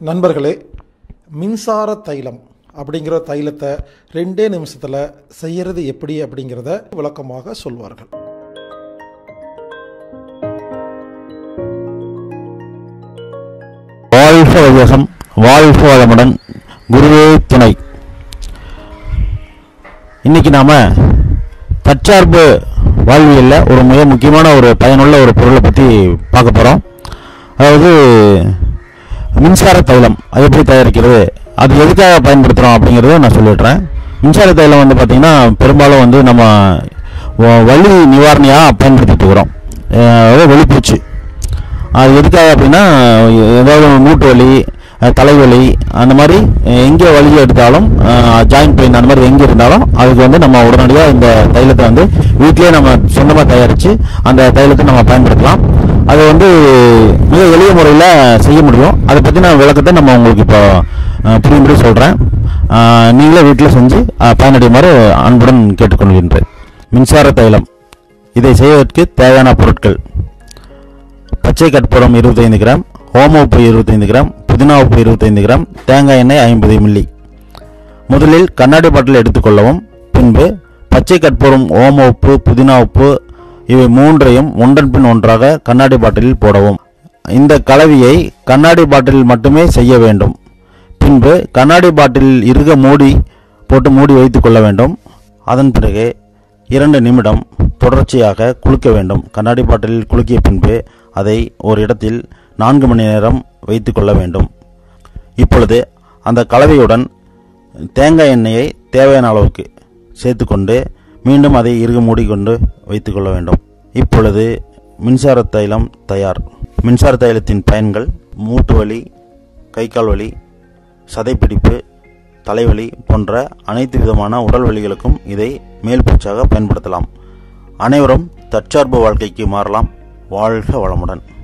நண்பர்களே மின்சார தைலம் அப்படிங்கிற தைலத்தை ரெண்டே நிமிஷத்தில் செய்யறது எப்படி அப்படிங்கிறத விளக்கமாக சொல்வார்கள் வாழ்க வையகம் வாழ்க வளமுடன் குருவே துணை இன்னைக்கு நாம தற்சார்பு வாழ்வியலில் ஒரு மிக முக்கியமான ஒரு பயனுள்ள ஒரு பொருளை பற்றி பார்க்க போகிறோம் அதாவது மின்சார தைலம் அது எப்படி தயாரிக்கிறது அது எதுக்காக பயன்படுத்துகிறோம் அப்படிங்கிறத நான் சொல்லிடுறேன் மின்சார தைலம் வந்து பார்த்திங்கன்னா பெரும்பாலும் வந்து நம்ம வ- வலி நிவாரணியாக பயன்படுத்திட்டு இருக்கிறோம் அஹ் அதாவது வெளிப்பூச்சு அது எதுக்காக அப்படின்னா ஏதாவது மூட்டு வலி அஹ் தலைவலி அந்த மாதிரி அஹ் எங்கே வலி எடுத்தாலும் ஜாயிண்ட் பெயின் அந்த மாதிரி எங்கே இருந்தாலும் அதுக்கு வந்து நம்ம உடனடியாக இந்த தைலத்தை வந்து வீட்டிலேயே நம்ம சொந்தமாக தயாரித்து அந்த தைலத்தை நம்ம பயன்படுத்தலாம் அது வந்து மிக எளிய முறையில் செய்ய முடியும் அதை பற்றின விளக்கத்தை நம்ம உங்களுக்கு இப்போ அஹ், புரியும்படி சொல்கிறேன் நீங்களே வீட்டில் செஞ்சு அஹ், பயனடையுமாறு அன்புடன் கேட்டுக்கொள்கின்றேன் மின்சார தைலம் இதை செய்வதற்கு தேவையான பொருட்கள் பச்சை கற்பூரம் 25 கிராம் ஓம உப்பு 25 கிராம் புதினா உப்பு 25 கிராம் தேங்காய் எண்ணெய் ஐம்பது மில்லி முதலில் கண்ணாடி பாட்டில் எடுத்துக்கொள்ளவும் பின்பு பச்சை கற்பூரம் ஓம உப்பு புதினா உப்பு இவை மூன்றையும் ஒன்றன் பின் ஒன்றாக கண்ணாடி பாட்டிலில் போடவும் இந்த கலவையை கண்ணாடி பாட்டிலில் மட்டுமே செய்ய வேண்டும் பின்பு கண்ணாடி பாட்டிலில் இருக மூடி போட்டு மூடி வைத்துக் கொள்ள வேண்டும் அதன் பிறகு இரண்டு நிமிடம் தொடர்ச்சியாக குளிக்க வேண்டும் கண்ணாடி பாட்டிலில் குலுக்கிய பின்பு அதை ஒரு இடத்தில் நான்கு மணி நேரம் வைத்துக் கொள்ள வேண்டும் இப்பொழுது அந்த கலவையுடன் தேங்காய் எண்ணெயை தேவையான அளவுக்கு சேர்த்துக்கொண்டு மீண்டும் அதை இறுக மூடிக்கொண்டு வைத்துக்கொள்ள வேண்டும் இப்பொழுது மின்சார தைலம் தயார் மின்சார தைலத்தின் பயன்கள் மூட்டு வலி கை கால் வலி சதைப்பிடிப்பு தலைவலி போன்ற அனைத்து விதமான உடல் வலிகளுக்கும் இதை மேல் பூச்சாக பயன்படுத்தலாம் அனைவரும் தற்சார்பு வாழ்க்கைக்கு மாறலாம் வாழ்க வளமுடன்